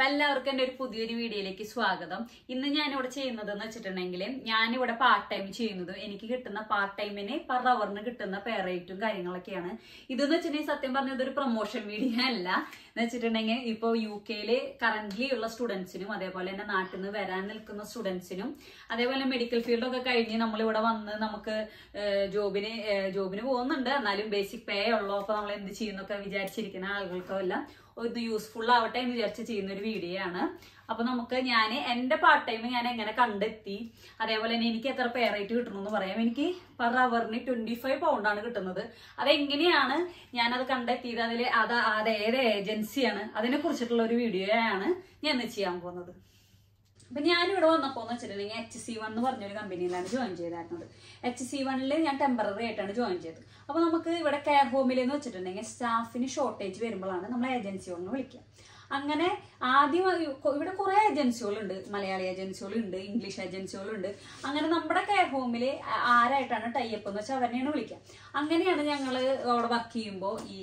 അപ്പൊ എല്ലാവർക്കും എൻ്റെ ഒരു പുതിയൊരു വീഡിയോയിലേക്ക് സ്വാഗതം ഇന്ന് ഞാൻ ഇവിടെ ചെയ്യുന്നത് എന്ന് വെച്ചിട്ടുണ്ടെങ്കിൽ ഞാൻ ഇവിടെ പാർട്ട് ടൈം ചെയ്യുന്നത് എനിക്ക് കിട്ടുന്ന പാർട്ട് ടൈമിന് പെർ അവറിന് കിട്ടുന്ന പേ റേറ്റും കാര്യങ്ങളൊക്കെയാണ് ഇതെന്ന് വെച്ചിട്ടുണ്ടെങ്കിൽ സത്യം പറഞ്ഞത് ഒരു പ്രൊമോഷൻ വീഡിയോ അല്ല എന്ന് വെച്ചിട്ടുണ്ടെങ്കിൽ ഇപ്പോൾ യു കെയിൽ കറന്റ് ഉള്ള സ്റ്റുഡൻസിനും അതേപോലെ തന്നെ നാട്ടിൽ നിന്ന് വരാൻ നിൽക്കുന്ന സ്റ്റുഡൻസിനും അതേപോലെ മെഡിക്കൽ ഫീൽഡൊക്കെ കഴിഞ്ഞ് നമ്മൾ ഇവിടെ വന്ന് നമുക്ക് ഏഹ്, ജോബിന് ഏഹ്, ജോബിന് പോകുന്നുണ്ട് എന്നാലും ബേസിക് പേ ഉള്ളൂ അപ്പൊ നമ്മൾ എന്ത് ചെയ്യുന്നൊക്കെ വിചാരിച്ചിരിക്കുന്ന ആളുകൾക്കോ എല്ലാം ഒന്ന് യൂസ്ഫുൾ ആവട്ടെ എന്ന് വിചാരിച്ച് ചെയ്യുന്ന ഒരു വീഡിയോ ആണ് അപ്പൊ നമുക്ക് ഞാൻ എന്റെ പാർട്ട് ടൈം ഞാൻ എങ്ങനെ കണ്ടെത്തി അതേപോലെ തന്നെ എനിക്ക് എത്ര പേ റേറ്റ് കിട്ടണമെന്ന് പറയാം എനിക്ക് പെർ അവറിന് ട്വന്റി ഫൈവ് പൗണ്ടാണ് കിട്ടുന്നത് അതെങ്ങനെയാണ് ഞാനത് കണ്ടെത്തിയത് അതിൽ അത് അത് ഏത് ഏജൻസിയാണ് അതിനെ കുറിച്ചിട്ടുള്ള ഒരു വീഡിയോ ആണ് ഞാൻ ഇന്ന് ചെയ്യാൻ പോകുന്നത് അപ്പൊ ഞാനിവിടെ വന്നപ്പോ എന്ന് വെച്ചിട്ടുണ്ടെങ്കിൽ എച്ച് സി വൺ എന്ന് പറഞ്ഞൊരു കമ്പനിയിലാണ് ജോയിൻ ചെയ്തായിരുന്നത് എച്ച് സി വണ്ണിൽ ഞാൻ ടെമ്പററി ആയിട്ടാണ് ജോയിൻ ചെയ്തത് അപ്പൊ നമുക്ക് ഇവിടെ കെയർ ഹോമിൽ എന്ന് വെച്ചിട്ടുണ്ടെങ്കിൽ സ്റ്റാഫിന് ഷോർട്ടേജ് വരുമ്പോഴാണ് നമ്മൾ ഏജൻസികളെന്ന് വിളിക്കുക അങ്ങനെ ആദ്യം ഇവിടെ കുറെ ഏജൻസികളുണ്ട് മലയാളി ഏജൻസികളുണ്ട് ഇംഗ്ലീഷ് ഏജൻസികളുണ്ട് അങ്ങനെ നമ്മുടെ കെയർ ഹോമിൽ ആരായിട്ടാണ് ടൈപ്പ് എന്ന് വെച്ചാൽ അവരെയാണ് വിളിക്കുക അങ്ങനെയാണ് ഞങ്ങൾ അവിടെ വർക്ക് ചെയ്യുമ്പോൾ ഈ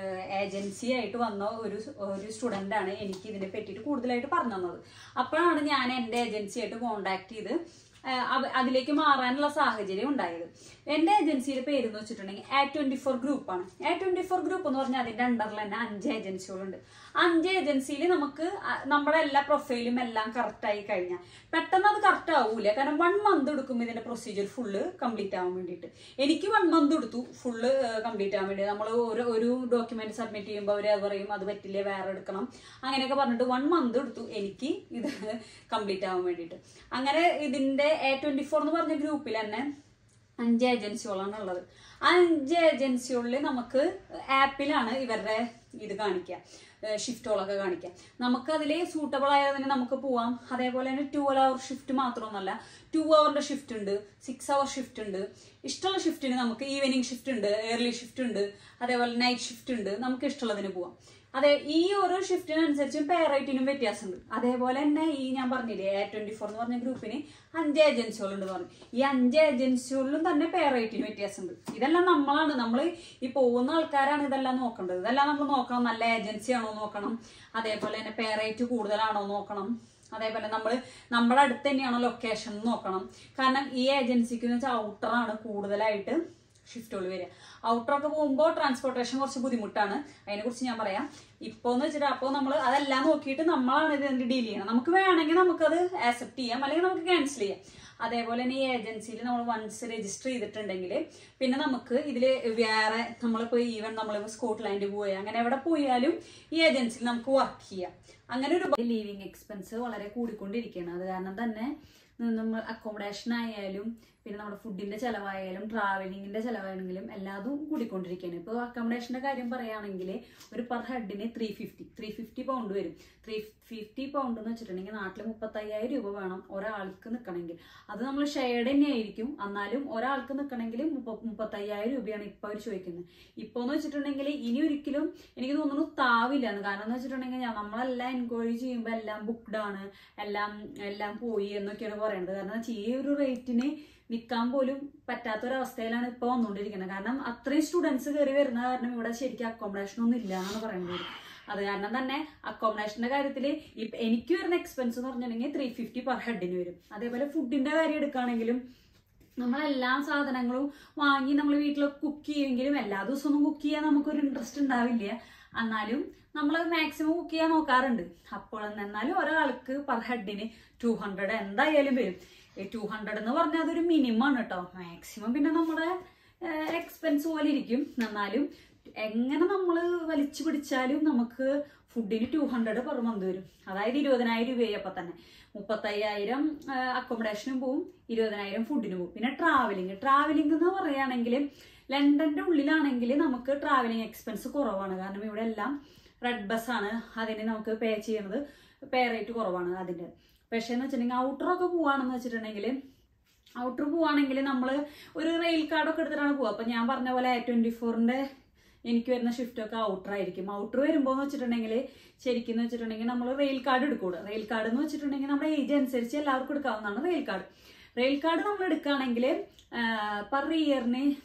ഏജൻസി ആയിട്ട് വന്ന ഒരു ഒരു സ്റ്റുഡൻ്റ് ആണ് എനിക്ക് ഇതിനെ പറ്റിയിട്ട് കൂടുതലായിട്ട് പറഞ്ഞു തന്നത് അപ്പോഴാണ് ഞാൻ എൻ്റെ ഏജൻസി ആയിട്ട് കോണ്ടാക്ട് ചെയ്ത് ആ, അവ- അതിലേക്ക് മാറാനുള്ള സാഹചര്യം ഉണ്ടായത് എൻ്റെ ഏജൻസിയുടെ പേര് എന്ന് വെച്ചിട്ടുണ്ടെങ്കിൽ എ ട്വന്റി ഫോർ ഗ്രൂപ്പാണ് എ ട്വന്റി ഫോർ ഗ്രൂപ്പ് എന്ന് പറഞ്ഞാൽ അതിന്റെ അണ്ടറിൽ തന്നെ അഞ്ച് ഏജൻസികളുണ്ട് അഞ്ച് ഏജൻസിയിൽ നമുക്ക് ആ, നമ്മുടെ എല്ലാ പ്രൊഫൈലും എല്ലാം കറക്റ്റ് ആയി കഴിഞ്ഞാൽ പെട്ടെന്ന് അത് കറക്റ്റ് ആവൂല കാരണം വൺ മന്ത് എടുക്കും ഇതിന്റെ പ്രൊസീജിയർ ഫുള്ള് കംപ്ലീറ്റ് ആവാൻ വേണ്ടിയിട്ട് എനിക്ക് വൺ മന്ത് എടുത്തു ഫുള്ള് കംപ്ലീറ്റ് ആവാൻ വേണ്ടി നമ്മൾ ഒരു ഒരു ഡോക്യുമെന്റ് സബ്മിറ്റ് ചെയ്യുമ്പോൾ അവർ അത് പറയും അത് പറ്റില്ല വേറെ എടുക്കണം അങ്ങനെയൊക്കെ പറഞ്ഞിട്ട് വൺ മന്ത് എടുത്തു എനിക്ക് ഇത് കംപ്ലീറ്റ് ആവാൻ വേണ്ടിയിട്ട് അങ്ങനെ ഇതിന്റെ എ ട്വന്റി ഫോർ എന്ന് പറഞ്ഞ ഗ്രൂപ്പിൽ തന്നെ അഞ്ച് ഏജൻസികളാണ് ഉള്ളത് ആ അഞ്ച് ഏജൻസികളിൽ നമുക്ക് ആപ്പിലാണ് ഇവരുടെ ഇത് കാണിക്കുക ഷിഫ്റ്റുകളൊക്കെ കാണിക്കുക നമുക്ക് അതിൽ സൂട്ടബിൾ ആയതിന് നമുക്ക് പോവാം അതേപോലെ തന്നെ ടു അവർ ഷിഫ്റ്റ് മാത്രമൊന്നുമല്ല ടു അവറിന്റെ ഷിഫ്റ്റ് ഉണ്ട് സിക്സ് അവർ ഷിഫ്റ്റ് ഉണ്ട് ഇഷ്ടമുള്ള ഷിഫ്റ്റിന് നമുക്ക് ഈവനിങ് ഷിഫ്റ്റ് ഉണ്ട് ഏർലി ഷിഫ്റ്റ് ഉണ്ട് അതേപോലെ നൈറ്റ് ഷിഫ്റ്റ് ഉണ്ട് നമുക്ക് ഇഷ്ടമുള്ളതിന് പോവാം അതെ ഈ ഓരോ ഷിഫ്റ്റിനനുസരിച്ചും പേ റേറ്റിനും വ്യത്യാസമുണ്ട് അതേപോലെ തന്നെ ഈ ഞാൻ പറഞ്ഞില്ലേ എ ട്വന്റി ഫോർ എന്ന് പറഞ്ഞ ഗ്രൂപ്പിന് അഞ്ച് ഏജൻസികളുണ്ട് പറഞ്ഞു ഈ അഞ്ച് ഏജൻസികളിലും തന്നെ പേ റേറ്റിന് വ്യത്യാസമുണ്ട് ഇതെല്ലാം നമ്മളാണ് നമ്മൾ ഈ പോകുന്ന ആൾക്കാരാണ് ഇതെല്ലാം നോക്കേണ്ടത് ഇതെല്ലാം നമ്മൾ നോക്കണം നല്ല ഏജൻസി ആണോ നോക്കണം അതേപോലെ തന്നെ പേ റേറ്റ് കൂടുതലാണോ നോക്കണം അതേപോലെ നമ്മൾ നമ്മുടെ അടുത്ത് തന്നെയാണോ ലൊക്കേഷൻ നോക്കണം കാരണം ഈ ഏജൻസിക്ക് എന്ന് വെച്ചാൽ ഔട്ടറാണ് കൂടുതലായിട്ട് ഷിഫ്റ്റുകൾ വരിക ഔട്ടറൊക്കെ പോകുമ്പോൾ ട്രാൻസ്പോർട്ടേഷൻ കുറച്ച് ബുദ്ധിമുട്ടാണ് അതിനെക്കുറിച്ച് ഞാൻ പറയാം ഇപ്പോൾ എന്ന് വെച്ചിട്ട് അപ്പോൾ നമ്മൾ അതെല്ലാം നോക്കിയിട്ട് നമ്മളാണ് ഇത് ഡീൽ ചെയ്യണം നമുക്ക് വേണമെങ്കിൽ നമുക്കത് ആക്സെപ്റ്റ് ചെയ്യാം അല്ലെങ്കിൽ നമുക്ക് ക്യാൻസൽ ചെയ്യാം അതേപോലെ തന്നെ ഈ ഏജൻസിയിൽ നമ്മൾ വൺസ് രജിസ്റ്റർ ചെയ്തിട്ടുണ്ടെങ്കിൽ പിന്നെ നമുക്ക് ഇതിൽ വേറെ നമ്മളിപ്പോൾ ഈവൻ നമ്മളിപ്പോൾ സ്കോട്ട്ലാൻഡ് പോയി അങ്ങനെ എവിടെ പോയാലും ഈ ഏജൻസിയിൽ നമുക്ക് വർക്ക് ചെയ്യാം അങ്ങനെ ഒരു ലീവിങ് എക്സ്പെൻസ് വളരെ കൂടിക്കൊണ്ടിരിക്കുകയാണ് അത് കാരണം തന്നെ നമ്മൾ അക്കോമഡേഷൻ ആയാലും പിന്നെ നമ്മുടെ ഫുഡിന്റെ ചിലവായാലും ട്രാവലിങ്ങിന്റെ ചിലവാണെങ്കിലും എല്ലാതും കൂടിക്കൊണ്ടിരിക്കുകയാണ് ഇപ്പോൾ അക്കോമഡേഷന്റെ കാര്യം പറയുകയാണെങ്കിൽ ഒരു പെർ ഹെഡിന് three fifty three fifty pound വരും ത്രീ ഫിഫ്റ്റി പൗണ്ട് എന്ന് വെച്ചിട്ടുണ്ടെങ്കിൽ നാട്ടിൽ മുപ്പത്തയ്യായിരം രൂപ വേണം ഒരാൾക്ക് നിൽക്കണമെങ്കിൽ അത് നമ്മൾ ഷെയർഡ് തന്നെ ആയിരിക്കും എന്നാലും ഒരാൾക്ക് നിൽക്കണമെങ്കിൽ മുപ്പ മുപ്പത്തയ്യായിരം രൂപയാണ് ഇപ്പോൾ അവർ ചോദിക്കുന്നത് ഇപ്പോൾ എന്ന് വെച്ചിട്ടുണ്ടെങ്കിൽ ഇനി ഒരിക്കലും എനിക്ക് തോന്നുന്നു താവില്ല എന്ന് കാരണം എന്ന് വെച്ചിട്ടുണ്ടെങ്കിൽ ഞാൻ നമ്മളെല്ലാം എൻക്വയറി ചെയ്യുമ്പോൾ എല്ലാം ബുക്ക്ഡ് ആണ് എല്ലാം എല്ലാം പോയി എന്നൊക്കെയാണ് പറയുന്നത് കാരണം വെച്ചാൽ ഈ ഒരു റേറ്റിന് നിൽക്കാൻ പോലും പറ്റാത്തൊരവസ്ഥയിലാണ് ഇപ്പോൾ വന്നുകൊണ്ടിരിക്കുന്നത് കാരണം അത്രയും സ്റ്റുഡൻസ് കയറി വരുന്ന കാരണം ഇവിടെ ശരിക്കും അക്കോമഡേഷൻ ഒന്നും ഇല്ല എന്നാണ് പറയുന്നത് അത് കാരണം തന്നെ അക്കോമഡേഷന്റെ കാര്യത്തിൽ എനിക്ക് വരുന്ന എക്സ്പെൻസ് എന്ന് പറഞ്ഞിട്ടുണ്ടെങ്കിൽ ത്രീ ഫിഫ്റ്റി പെർ ഹെഡിന് വരും അതേപോലെ ഫുഡിന്റെ കാര്യം എടുക്കുകയാണെങ്കിലും നമ്മളെല്ലാ സാധനങ്ങളും വാങ്ങി നമ്മൾ വീട്ടിൽ കുക്ക് ചെയ്യുമെങ്കിലും എല്ലാ ദിവസവും കുക്ക് ചെയ്യാൻ നമുക്കൊരു ഇൻട്രസ്റ്റ് ഉണ്ടാവില്ല എന്നാലും നമ്മൾ മാക്സിമം കുക്ക് ചെയ്യാൻ നോക്കാറുണ്ട് അപ്പോൾ എന്നാലും ഒരാൾക്ക് പെർ ഹെഡിന് ടു ഹൺഡ്രഡ് എന്തായാലും വരും ടു ഹൺഡ്രഡ് എന്ന് പറഞ്ഞാൽ അതൊരു മിനിമം ആണ് കേട്ടോ മാക്സിമം പിന്നെ നമ്മുടെ എക്സ്പെൻസ് പോലെ ഇരിക്കും എന്നാലും എങ്ങനെ നമ്മൾ വലിച്ചു പിടിച്ചാലും നമുക്ക് ഫുഡിന് ടു ഹൺഡ്രഡ് പെർ മന്ത് വരും അതായത് ഇരുപതിനായിരം രൂപയായി അപ്പം തന്നെ മുപ്പത്തയ്യായിരം അക്കോമഡേഷനും പോവും ഇരുപതിനായിരം ഫുഡിന് പോവും പിന്നെ ട്രാവലിംഗ് ട്രാവലിംഗ് എന്ന് പറയുകയാണെങ്കിൽ ലണ്ടന്റെ ഉള്ളിലാണെങ്കിൽ നമുക്ക് ട്രാവലിംഗ് എക്സ്പെൻസ് കുറവാണ് കാരണം ഇവിടെ എല്ലാം റെഡ് ബസ്സാണ് അതിന് നമുക്ക് പേ ചെയ്യുന്നത് പേ റേറ്റ് കുറവാണ് അതിൻ്റെ പക്ഷേ എന്ന് വെച്ചിട്ടുണ്ടെങ്കിൽ ഔട്ടറൊക്കെ പോവാണെന്ന് വെച്ചിട്ടുണ്ടെങ്കിൽ ഔട്ടർ പോവാണെങ്കിൽ നമ്മൾ ഒരു റെയിൽ കാർഡൊക്കെ എടുത്തിട്ടാണ് പോവുക അപ്പം ഞാൻ പറഞ്ഞ പോലെ ട്വൻറ്റി ഫോറിൻ്റെ എനിക്ക് വരുന്ന ഷിഫ്റ്റൊക്കെ ഔട്ടർ ആയിരിക്കും ഔട്ടർ വരുമ്പോൾ എന്ന് വെച്ചിട്ടുണ്ടെങ്കിൽ ശരിക്കും എന്ന് വെച്ചിട്ടുണ്ടെങ്കിൽ നമ്മൾ റെയിൽ കാർഡ് എടുക്കൂടെ റെയിൽ കാർഡ് എന്ന് വെച്ചിട്ടുണ്ടെങ്കിൽ നമ്മുടെ ഏജ് അനുസരിച്ച് എല്ലാവർക്കും എടുക്കാവുന്നതാണ് റെയിൽ കാർഡ് റെയിൽ കാർഡ് നമ്മൾ എടുക്കുകയാണെങ്കിൽ പെർ ഇയറിന്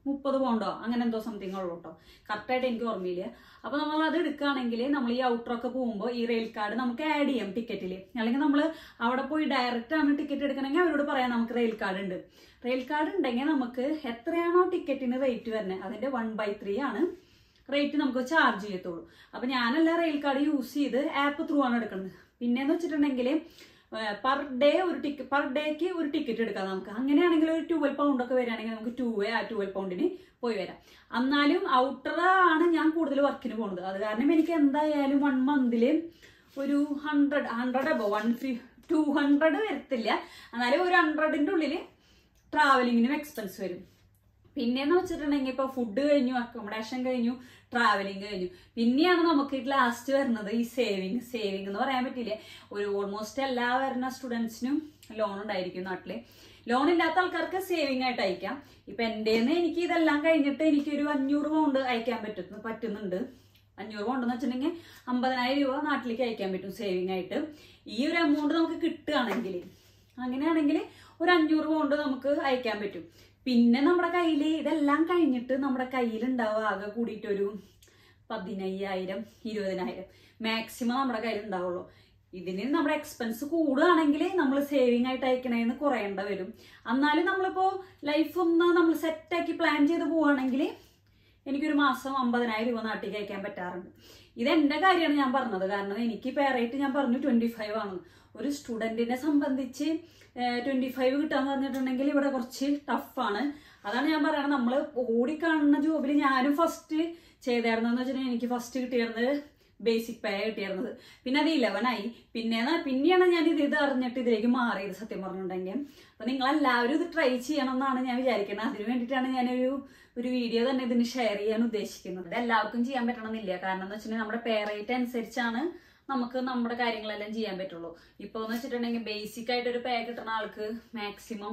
മുപ്പത് പൗണ്ടോ അങ്ങനെ എന്തോ സംതിങ് ഉള്ളൂ കേട്ടോ കറക്റ്റായിട്ട് എനിക്ക് ഓർമ്മയില്ല അപ്പൊ നമ്മൾ അത് എടുക്കുകയാണെങ്കിൽ നമ്മൾ ഈ ഔട്ടറൊക്കെ പോകുമ്പോൾ ഈ റെയിൽ കാർഡ് നമുക്ക് ആഡ് ചെയ്യാം ടിക്കറ്റിൽ അല്ലെങ്കിൽ നമ്മൾ അവിടെ പോയി ഡയറക്റ്റ് ആണ് ടിക്കറ്റ് എടുക്കണമെങ്കിൽ അവരോട് പറയാം നമുക്ക് റെയിൽ കാർഡ് ഉണ്ട് റെയിൽ കാർഡ് ഉണ്ടെങ്കിൽ നമുക്ക് എത്രയാണോ ടിക്കറ്റിന് റേറ്റ് വരുന്നത് അതിന്റെ വൺ ബൈ ത്രീ ആണ് റേറ്റ് നമുക്ക് ചാർജ് ചെയ്യത്തുള്ളൂ അപ്പൊ ഞാനല്ല റെയിൽ കാർഡ് യൂസ് ചെയ്ത് ആപ്പ് ത്രൂ ആണ് എടുക്കുന്നത് പിന്നെന്ന് വെച്ചിട്ടുണ്ടെങ്കിൽ പെർ ഡേ ഒരു ടിക്കറ്റ് പെർ ഡേക്ക് ഒരു ടിക്കറ്റ് എടുക്കാം നമുക്ക് അങ്ങനെയാണെങ്കിൽ ഒരു ട്വൽവ് പൗണ്ട് ഒക്കെ വരികയാണെങ്കിൽ നമുക്ക് ടു വേ ആ ട്വൽവ് പൗണ്ടിന് പോയി വരാം എന്നാലും ഔട്ടർ ആണ് ഞാൻ കൂടുതൽ വർക്കിന് പോകുന്നത് അത് കാരണം എനിക്ക് എന്തായാലും വൺ മന്തിൽ ഒരു ഹൺഡ്രഡ് ഹൺഡ്രഡ് അബോ വൺ ഫി ടു ഹൺഡ്രഡ് വരത്തില്ല എന്നാലും ഒരു ഹൺഡ്രഡിൻ്റെ ഉള്ളിൽ ട്രാവലിങ്ങിനും എക്സ്പെൻസ് വരും പിന്നെന്ന് വെച്ചിട്ടുണ്ടെങ്കിൽ ഇപ്പൊ ഫുഡ് കഴിഞ്ഞു അക്കോമഡേഷൻ കഴിഞ്ഞു ട്രാവലിംഗ് കഴിഞ്ഞു പിന്നെയാണ് നമുക്ക് ലാസ്റ്റ് വരുന്നത് ഈ സേവിങ് സേവിങ് എന്ന് പറയാൻ പറ്റില്ല ഒരു ഓൾമോസ്റ്റ് എല്ലാ വരുന്ന സ്റ്റുഡൻസിനും ലോൺ ഉണ്ടായിരിക്കും നാട്ടില് ലോൺ ഇല്ലാത്ത ആൾക്കാർക്ക് സേവിങ് ആയിട്ട് അയക്കാം ഇപ്പൊ എന്റേന്ന് എനിക്ക് ഇതെല്ലാം കഴിഞ്ഞിട്ട് എനിക്ക് ഒരു അഞ്ഞൂറ് പൗണ്ട് അയക്കാൻ പറ്റുന്നു പറ്റുന്നുണ്ട് അഞ്ഞൂറ് പൗണ്ട് എന്ന് വെച്ചിട്ടുണ്ടെങ്കിൽ അമ്പതിനായിരം രൂപ നാട്ടിലേക്ക് അയക്കാൻ പറ്റും സേവിങ് ആയിട്ട് ഈ ഒരു എമൗണ്ട് നമുക്ക് കിട്ടുകയാണെങ്കിൽ അങ്ങനെയാണെങ്കിൽ ഒരു അഞ്ഞൂറ് പൗണ്ട് നമുക്ക് അയക്കാൻ പറ്റും പിന്നെ നമ്മുടെ കയ്യിൽ ഇതെല്ലാം കഴിഞ്ഞിട്ട് നമ്മുടെ കയ്യിൽ ഉണ്ടാവുക ആകെ കൂടിയിട്ട് ഒരു പതിനയ്യായിരം ഇരുപതിനായിരം മാക്സിമം നമ്മുടെ കയ്യിൽ ഉണ്ടാവുള്ളൂ ഇതിന് നമ്മുടെ എക്സ്പെൻസ് കൂടുകയാണെങ്കിൽ നമ്മൾ സേവിങ് ആയിട്ട് അയക്കണേന്ന് കുറയേണ്ട വരും എന്നാലും നമ്മളിപ്പോൾ ലൈഫ് ഒന്ന് നമ്മൾ സെറ്റാക്കി പ്ലാൻ ചെയ്ത് പോവുകയാണെങ്കിൽ എനിക്കൊരു മാസം അമ്പതിനായിരം രൂപ നാട്ടിലേക്ക് അയക്കാൻ പറ്റാറുണ്ട് ഇത് എൻ്റെ കാര്യമാണ് ഞാൻ പറഞ്ഞത് കാരണം എനിക്ക് പേരായിട്ട് ഞാൻ പറഞ്ഞു ട്വൻറ്റി ഫൈവ് ആണ് ഒരു സ്റ്റുഡൻറ്റിനെ സംബന്ധിച്ച് ട്വൻറ്റി ഫൈവ് കിട്ടാന്ന് പറഞ്ഞിട്ടുണ്ടെങ്കിൽ ഇവിടെ കുറച്ച് ടഫാണ് അതാണ് ഞാൻ പറയുന്നത് നമ്മൾ ഓടിക്കാണുന്ന ജോബിൽ ഞാനും ഫസ്റ്റ് ചെയ്തായിരുന്നെന്ന് വെച്ചിട്ടുണ്ടെങ്കിൽ എനിക്ക് ഫസ്റ്റ് കിട്ടിയിരുന്നത് ബേസിക് പേ കിട്ടിയിരുന്നത് പിന്നെ അത് ഇലവൻ ആയി പിന്നെ പിന്നെയാണ് ഞാൻ ഇത് ഇത് അറിഞ്ഞിട്ട് ഇതിലേക്ക് മാറിയത് സത്യം പറഞ്ഞിട്ടുണ്ടെങ്കിൽ അപ്പൊ നിങ്ങൾ എല്ലാവരും ഇത് ട്രൈ ചെയ്യണം എന്നാണ് ഞാൻ വിചാരിക്കുന്നത് അതിന് വേണ്ടിയിട്ടാണ് ഞാനൊരു ഒരു വീഡിയോ തന്നെ ഇതിന് ഷെയർ ചെയ്യാൻ ഉദ്ദേശിക്കുന്നത് ഇത് എല്ലാവർക്കും ചെയ്യാൻ പറ്റണമെന്നില്ല കാരണം എന്ന് വെച്ചിട്ടുണ്ടെങ്കിൽ നമ്മുടെ പേ റേറ്റ് അനുസരിച്ചാണ് നമുക്ക് നമ്മുടെ കാര്യങ്ങളെല്ലാം ചെയ്യാൻ പറ്റുള്ളൂ ഇപ്പോൾ എന്ന് വെച്ചിട്ടുണ്ടെങ്കിൽ ബേസിക് ആയിട്ട് ഒരു പേ കിട്ടുന്ന ആൾക്ക് മാക്സിമം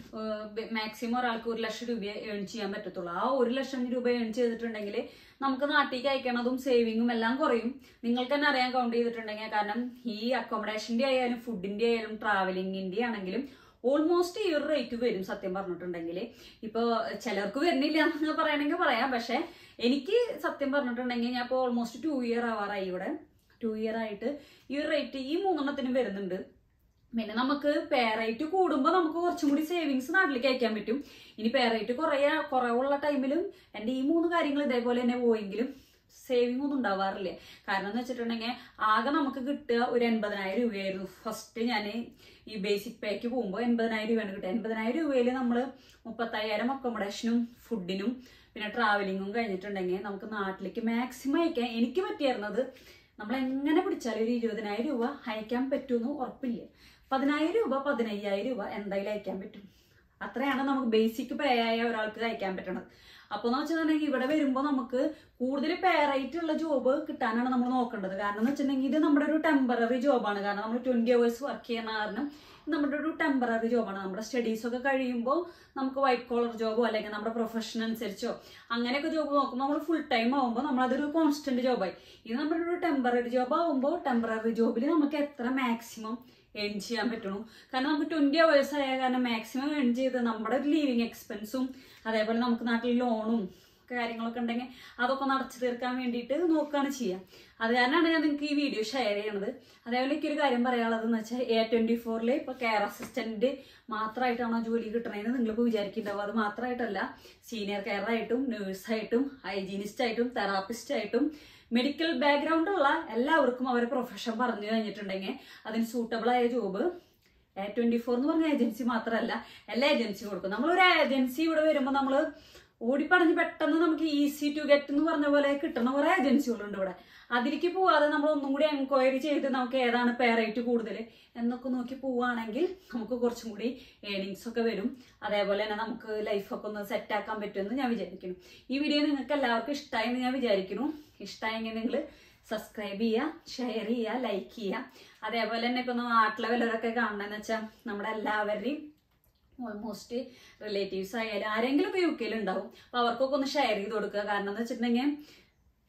മാക്സിമം ഒരാൾക്ക് ഒരു ലക്ഷം രൂപ ഏൺ ചെയ്യാൻ പറ്റത്തുള്ളൂ ആ ഒരു ലക്ഷം രൂപ ഏൺ ചെയ്തിട്ടുണ്ടെങ്കിൽ നമുക്ക് നാട്ടിലേക്ക് അയക്കണതും സേവിങ്ങും എല്ലാം കുറയും നിങ്ങൾക്ക് തന്നെ അറിയാൻ കൗണ്ട് ചെയ്തിട്ടുണ്ടെങ്കിൽ കാരണം ഈ അക്കോമഡേഷന്റെ ആയാലും ഫുഡിന്റെ ആയാലും ട്രാവലിംഗിന്റെ ആണെങ്കിലും ഓൾമോസ്റ്റ് ഈ ഒരു റേറ്റ് വരും സത്യം പറഞ്ഞിട്ടുണ്ടെങ്കിൽ ഇപ്പോൾ ചിലർക്ക് വരുന്നില്ല എന്ന് പറയണമെങ്കിൽ പറയാം പക്ഷെ എനിക്ക് സത്യം പറഞ്ഞിട്ടുണ്ടെങ്കിൽ ഞാൻ ഇപ്പോൾ ഓൾമോസ്റ്റ് ടു ഇയർ ആവാറായി ഇവിടെ ടു ഇയർ ആയിട്ട് ഈ ഒരു റേറ്റ് ഈ മൂന്നെണ്ണത്തിനും വരുന്നുണ്ട് പിന്നെ നമുക്ക് പേ റേറ്റ് കൂടുമ്പോൾ നമുക്ക് കുറച്ചും കൂടി സേവിങ്സ് നാട്ടിലേക്ക് അയക്കാൻ പറ്റും ഇനി പേ റേറ്റ് കുറയ കുറവുള്ള ടൈമിലും എൻ്റെ ഈ മൂന്ന് കാര്യങ്ങൾ ഇതേപോലെ തന്നെ പോയെങ്കിലും സേവിങ് ഒന്നും ഉണ്ടാവാറില്ല കാരണം എന്ന് വെച്ചിട്ടുണ്ടെങ്കിൽ ആകെ നമുക്ക് കിട്ടുക ഒരു എൺപതിനായിരം രൂപയായിരുന്നു ഫസ്റ്റ് ഞാൻ ഈ ബേസിക് പേക്ക് പോകുമ്പോൾ എൺപതിനായിരം രൂപയാണ് കിട്ടുക എൺപതിനായിരം രൂപയിൽ നമ്മൾ മുപ്പത്തയ്യായിരം അക്കോമഡേഷനും ഫുഡിനും പിന്നെ ട്രാവലിങ്ങും കഴിഞ്ഞിട്ടുണ്ടെങ്കിൽ നമുക്ക് നാട്ടിലേക്ക് മാക്സിമം അയക്കാൻ എനിക്ക് പറ്റിയിരുന്നത് നമ്മൾ എങ്ങനെ പിടിച്ചാലും ഒരു ഇരുപതിനായിരം രൂപ അയക്കാൻ പറ്റുമെന്ന് ഉറപ്പില്ല പതിനായിരം രൂപ പതിനയ്യായിരം രൂപ എന്തായാലും അയക്കാൻ പറ്റും അത്രയാണ് നമുക്ക് ബേസിക് പേ ആയ ഒരാൾക്ക് അയക്കാൻ പറ്റണത് അപ്പോൾ എന്ന് വെച്ചിട്ടുണ്ടെങ്കിൽ ഇവിടെ വരുമ്പോൾ നമുക്ക് കൂടുതൽ പേ റേറ്റ് ഉള്ള ജോബ് കിട്ടാനാണ് നമ്മൾ നോക്കേണ്ടത് കാരണം എന്ന് വെച്ചിട്ടുണ്ടെങ്കിൽ ഇത് നമ്മുടെ ഒരു ടെമ്പററി ജോബാണ് കാരണം നമ്മൾ ട്വന്റി അവേഴ്സ് വർക്ക് ചെയ്യുന്ന കാരണം ഇത് നമ്മുടെ ഒരു ടെമ്പററി ജോബാണ് നമ്മുടെ സ്റ്റഡീസ് ഒക്കെ കഴിയുമ്പോൾ നമുക്ക് വൈറ്റ് കോളർ ജോബോ അല്ലെങ്കിൽ നമ്മുടെ പ്രൊഫഷൻ അനുസരിച്ചോ അങ്ങനെയൊക്കെ ജോബ് നോക്കുമ്പോൾ നമ്മൾ ഫുൾ ടൈം ആകുമ്പോൾ നമ്മൾ അതൊരു കോൺസ്റ്റന്റ് ജോബായി ഇത് നമ്മുടെ ഒരു ടെമ്പററി ജോബ് ആകുമ്പോൾ ടെമ്പററി ജോബിൽ നമുക്ക് എത്ര മാക്സിമം ഏൺ ചെയ്യാൻ പറ്റണു കാരണം നമുക്ക് ട്വന്റി അവേഴ്സ് ആയ കാരണം മാക്സിമം ഏൺ ചെയ്ത് നമ്മുടെ ഒരു ലീവിങ് എക്സ്പെൻസും അതേപോലെ നമുക്ക് നാട്ടിൽ ലോണും കാര്യങ്ങളൊക്കെ ഉണ്ടെങ്കിൽ അതൊക്കെ നടച്ചു തീർക്കാൻ വേണ്ടിയിട്ട് നോക്കുകയാണ് ചെയ്യുക അത് കാരണമാണ് ഞാൻ നിങ്ങൾക്ക് ഈ വീഡിയോ ഷെയർ ചെയ്യണത് അതേപോലെ എനിക്കൊരു കാര്യം പറയാനുള്ളത് എന്ന് വെച്ചാൽ എ ട്വന്റി ഫോറിൽ ഇപ്പോൾ കെയർ അസിസ്റ്റന്റ് മാത്രമായിട്ടാണോ ജോലി കിട്ടണതെന്ന് നിങ്ങളിപ്പോൾ വിചാരിക്കുന്നുണ്ടാവും അത് മാത്രമായിട്ടല്ല സീനിയർ കെയർ ആയിട്ടും നേഴ്സായിട്ടും ഹൈജീനിസ്റ്റ് ആയിട്ടും തെറാപ്പിസ്റ്റ് ആയിട്ടും മെഡിക്കൽ ബാക്ക്ഗ്രൗണ്ട് ഉള്ള എല്ലാവർക്കും അവരുടെ പ്രൊഫഷൻ പറഞ്ഞു കഴിഞ്ഞിട്ടുണ്ടെങ്കിൽ അതിന് സൂട്ടബിൾ ആയ ജോബ് എ ട്വന്റി ഫോർ എന്ന് പറഞ്ഞ ഏജൻസി മാത്രമല്ല എല്ലാ ഏജൻസിയും കൊടുക്കും നമ്മളൊരു ഏജൻസി ഇവിടെ വരുമ്പോൾ നമ്മൾ ഓടിപ്പടഞ്ഞ് പെട്ടെന്ന് നമുക്ക് ഈസി ടു ഗെറ്റ് എന്ന് പറഞ്ഞ പോലെ കിട്ടുന്ന കുറെ ഏജൻസികളുണ്ട് ഇവിടെ അതിലേക്ക് പോവാതെ നമ്മൾ ഒന്നും കൂടി എൻക്വയറി ചെയ്ത് നമുക്ക് ഏതാണ് പേ റേറ്റ് കൂടുതൽ എന്നൊക്കെ നോക്കി പോവുകയാണെങ്കിൽ നമുക്ക് കുറച്ചും കൂടി ഏണിങ്സ് ഒക്കെ വരും അതേപോലെ തന്നെ നമുക്ക് ലൈഫൊക്കെ ഒന്ന് സെറ്റ് ആക്കാൻ പറ്റുമെന്ന് ഞാൻ വിചാരിക്കുന്നു ഈ വീഡിയോ നിങ്ങൾക്ക് എല്ലാവർക്കും ഇഷ്ടമായി എന്ന് ഞാൻ വിചാരിക്കുന്നു ഇഷ്ടമായെങ്കിൽ നിങ്ങൾ സബ്സ്ക്രൈബ് ചെയ്യുക ഷെയർ ചെയ്യുക ലൈക്ക് ചെയ്യുക അതേപോലെ തന്നെ ഇപ്പൊ നാട്ടിലെ വല്ലവരൊക്കെ കാണണമെന്ന് വെച്ചാൽ നമ്മുടെ എല്ലാവരുടെയും ഓൾമോസ്റ്റ് റിലേറ്റീവ്സ് ആയാലും ആരെങ്കിലും ഇപ്പോൾ യു കെയിൽ ഉണ്ടാവും അപ്പോൾ അവർക്കൊക്കെ ഒന്ന് ഷെയർ ചെയ്ത് കൊടുക്കുക കാരണം എന്ന് വെച്ചിട്ടുണ്ടെങ്കിൽ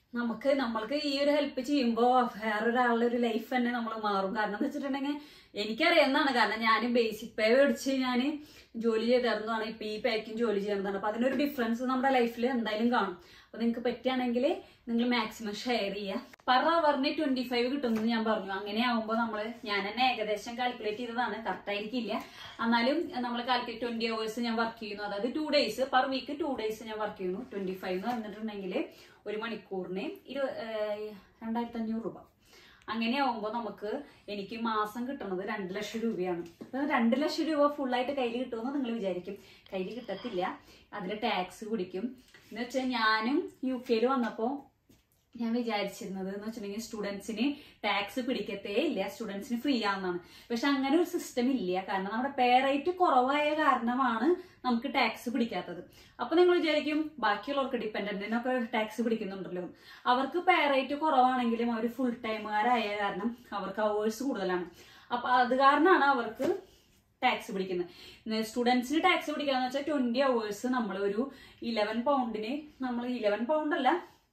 നമുക്ക് നമ്മൾക്ക് ഈ ഒരു ഹെൽപ്പ് ചെയ്യുമ്പോൾ വേറൊരാളുടെ ഒരു ലൈഫ് തന്നെ നമ്മൾ മാറും കാരണം എന്ന് വെച്ചിട്ടുണ്ടെങ്കിൽ എനിക്കറിയാവുന്നതാണ് കാരണം ഞാൻ ബേസിക് പേ മേടിച്ച് ഞാൻ ജോലി ചെയ്തിരുന്നതാണ് ഇപ്പൊ ഈ പേക്കും ജോലി ചെയ്യുന്നതാണ് അപ്പൊ അതിനൊരു ഡിഫറൻസ് നമ്മുടെ ലൈഫിൽ എന്തായാലും കാണും അപ്പൊ നിങ്ങൾക്ക് പറ്റുകയാണെങ്കിൽ നിങ്ങൾ മാക്സിമം ഷെയർ ചെയ്യുക പെർ അവറിന് ട്വന്റി ഫൈവ് കിട്ടുമെന്ന് ഞാൻ പറഞ്ഞു അങ്ങനെ ആവുമ്പോൾ നമ്മൾ ഞാൻ തന്നെ ഏകദേശം കാൽക്കുലേറ്റ് ചെയ്തതാണ് കറക്റ്റ് ആയിരിക്കില്ല എന്നാലും നമ്മൾ കാൽക്കുലേറ്റ് ട്വന്റി അവേഴ്സ് ഞാൻ വർക്ക് ചെയ്യുന്നു അതായത് two days per week two days ഞാൻ വർക്ക് ചെയ്യുന്നു ട്വന്റി ഫൈവ് എന്ന് പറഞ്ഞിട്ടുണ്ടെങ്കിൽ ഒരു മണിക്കൂറിന് ഇരു രണ്ടായിരത്തി അഞ്ഞൂറ് രൂപ അങ്ങനെ ആവുമ്പോൾ നമുക്ക് എനിക്ക് മാസം കിട്ടുന്നത് രണ്ട് ലക്ഷം രൂപയാണ് അപ്പൊ രണ്ട് ലക്ഷം രൂപ ഫുള്ളായിട്ട് കയ്യിൽ കിട്ടുമെന്ന് നിങ്ങൾ വിചാരിക്കും കയ്യിൽ കിട്ടത്തില്ല അതിൽ ടാക്സ് പിടിക്കും എന്ന് വെച്ചാൽ ഞാനും യു കെയിൽ വന്നപ്പോൾ ഞാൻ വിചാരിച്ചിരുന്നത് എന്ന് വെച്ചിട്ടുണ്ടെങ്കിൽ സ്റ്റുഡൻസിന് ടാക്സ് പിടിക്കത്തേ ഇല്ല സ്റ്റുഡൻസിന് ഫ്രീ ആണെന്നാണ് പക്ഷെ അങ്ങനെ ഒരു സിസ്റ്റം ഇല്ല കാരണം നമ്മുടെ പേ റേറ്റ് കുറവായ കാരണമാണ് നമുക്ക് ടാക്സ് പിടിക്കാത്തത് അപ്പൊ നിങ്ങൾ വിചാരിക്കും ബാക്കിയുള്ളവർക്ക് ഡിപ്പെൻഡന്റിനൊക്കെ ടാക്സ് പിടിക്കുന്നുണ്ടല്ലോ അവർക്ക് പേ റേറ്റ് കുറവാണെങ്കിലും അവർ ഫുൾ ടൈമുകാരായ കാരണം അവർക്ക് അവേഴ്സ് കൂടുതലാണ് അപ്പൊ അത് കാരണമാണ് അവർക്ക് ടാക്സ് പിടിക്കുന്നത് സ്റ്റുഡൻസിന് ടാക്സ് പിടിക്കാന്ന് വെച്ചാൽ ട്വന്റി അവേഴ്സ് നമ്മൾ ഒരു ഇലവൻ പൗണ്ടിന് നമ്മൾ ഇലവൻ പൗണ്ട് അല്ല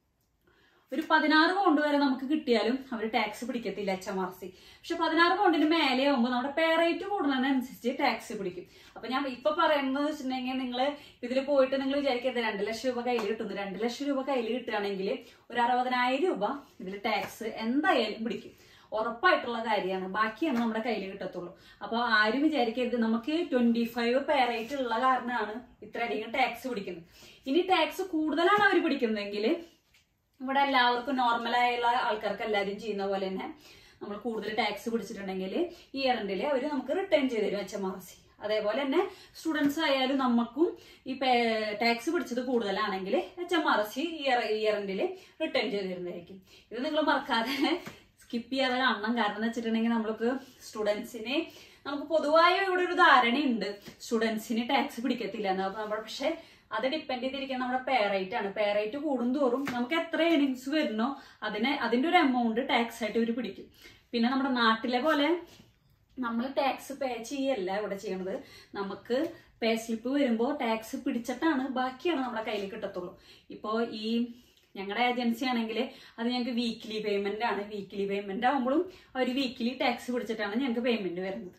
ഒരു പതിനാറ് പൗണ്ട് വരെ നമുക്ക് കിട്ടിയാലും അവർ ടാക്സ് പിടിക്കത്തില്ല എച്ച് എം ആർ സി പക്ഷെ പതിനാറ് പൗണ്ടിന് മേലെ ആകുമ്പോൾ നമ്മുടെ പേ റേറ്റ് കൂടുന്നതിനനുസരിച്ച് ടാക്സ് പിടിക്കും അപ്പൊ ഞാൻ ഇപ്പൊ പറയുന്നത് വെച്ചിട്ടുണ്ടെങ്കിൽ നിങ്ങൾ ഇതിൽ പോയിട്ട് നിങ്ങൾ വിചാരിക്കരുത് രണ്ട് ലക്ഷം രൂപ കയ്യിൽ കിട്ടുന്നു രണ്ട് ലക്ഷം രൂപ കയ്യിൽ കിട്ടുകയാണെങ്കിൽ ഒരു അറുപതിനായിരം രൂപ ഇതിൽ ടാക്സ് എന്തായാലും പിടിക്കും ഉറപ്പായിട്ടുള്ള കാര്യമാണ് ബാക്കിയാണ് നമ്മുടെ കയ്യിൽ കിട്ടത്തുള്ളൂ അപ്പോൾ ആരും വിചാരിക്കരുത് നമുക്ക് ട്വന്റി ഫൈവ് പേ റേറ്റ് ഉള്ള കാരണമാണ് ഇത്രയധികം ടാക്സ് പിടിക്കുന്നത് ഇനി ടാക്സ് കൂടുതലാണ് അവർ പിടിക്കുന്നതെങ്കിൽ ഇവിടെ എല്ലാവർക്കും നോർമലായുള്ള ആൾക്കാർക്ക് എല്ലാവരും ചെയ്യുന്ന പോലെ തന്നെ നമ്മൾ കൂടുതൽ ടാക്സ് പിടിച്ചിട്ടുണ്ടെങ്കിൽ ഈ ഇയറിൻ്റെ അവർ നമുക്ക് റിട്ടേൺ ചെയ്ത് തരും എച്ച് എം ആർ സി അതേപോലെ തന്നെ സ്റ്റുഡൻസ് ആയാലും നമുക്കും ഈ ടാക്സ് പിടിച്ചത് കൂടുതലാണെങ്കിൽ H M R C year ഇയറിൻ്റെ റിട്ടേൺ ചെയ്ത് തരുന്നതായിരിക്കും ഇത് നിങ്ങൾ മറക്കാതെ സ്കിപ്പ് ചെയ്യാതെ കാണണം കാരണം എന്ന് വെച്ചിട്ടുണ്ടെങ്കിൽ നമ്മൾക്ക് സ്റ്റുഡൻസിന് നമുക്ക് പൊതുവായ ഇവിടെ ഒരു ധാരണയുണ്ട് സ്റ്റുഡൻസിന് ടാക്സ് പിടിക്കത്തില്ല എന്ന് നമ്മൾ പക്ഷെ അത് ഡിപ്പെൻഡ് ചെയ്തിരിക്കുന്ന നമ്മുടെ പേ റേറ്റ് ആണ് പേ റേറ്റ് കൂടുന്തോറും നമുക്ക് എത്ര ഏണിങ്സ് വരുന്നോ അതിന് അതിന്റെ ഒരു എമൗണ്ട് ടാക്സ് ആയിട്ട് ഇവർ പിടിക്കും പിന്നെ നമ്മുടെ നാട്ടിലെ പോലെ നമ്മൾ ടാക്സ് പേ ചെയ്യല്ല ഇവിടെ ചെയ്യണത് നമുക്ക് പേ സ്ലിപ്പ് വരുമ്പോൾ ടാക്സ് പിടിച്ചിട്ടാണ് ബാക്കിയാണ് നമ്മുടെ കയ്യിൽ കിട്ടത്തുള്ളൂ ഇപ്പോൾ ഈ ഞങ്ങളുടെ ഏജൻസി ആണെങ്കിൽ അത് ഞങ്ങൾക്ക് വീക്ക്ലി പേയ്മെന്റ് ആണ് വീക്ക്ലി പേയ്മെന്റ് ആകുമ്പോഴും അവർ വീക്ക്ലി ടാക്സ് പിടിച്ചിട്ടാണ് ഞങ്ങൾക്ക് പേയ്മെന്റ് വരുന്നത്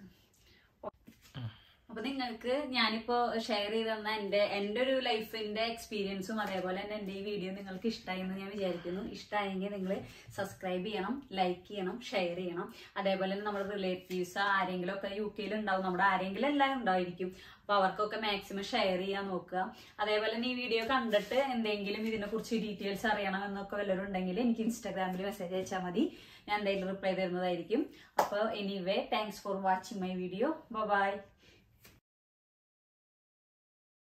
അപ്പൊ നിങ്ങൾക്ക് ഞാനിപ്പോ ഷെയർ ചെയ്ത് തന്ന എന്റെ എന്റെ ഒരു ലൈഫിന്റെ എക്സ്പീരിയൻസും അതേപോലെ തന്നെ എന്റെ ഈ വീഡിയോ നിങ്ങൾക്ക് ഇഷ്ടമായി എന്ന് ഞാൻ വിചാരിക്കുന്നു ഇഷ്ടമായെങ്കിൽ നിങ്ങൾ സബ്സ്ക്രൈബ് ചെയ്യണം ലൈക്ക് ചെയ്യണം ഷെയർ ചെയ്യണം അതേപോലെ തന്നെ നമ്മുടെ റിലേറ്റീവ്സ് ആരെങ്കിലും ഒക്കെ യു കെയിൽ ഉണ്ടാവും നമ്മുടെ ആരെങ്കിലും എല്ലാം ഉണ്ടായിരിക്കും അപ്പൊ അവർക്കൊക്കെ മാക്സിമം ഷെയർ ചെയ്യാൻ നോക്കുക അതേപോലെ തന്നെ ഈ വീഡിയോ കണ്ടിട്ട് എന്തെങ്കിലും ഇതിനെ കുറിച്ച് ഡീറ്റെയിൽസ് അറിയണം എന്നൊക്കെ വല്ലവരും ഉണ്ടെങ്കിൽ എനിക്ക് ഇൻസ്റ്റാഗ്രാമിൽ മെസ്സേജ് അയച്ചാൽ മതി ഞാൻ എന്തായാലും റിപ്ലൈ തരുന്നതായിരിക്കും അപ്പോൾ anyway thanks for watching my video by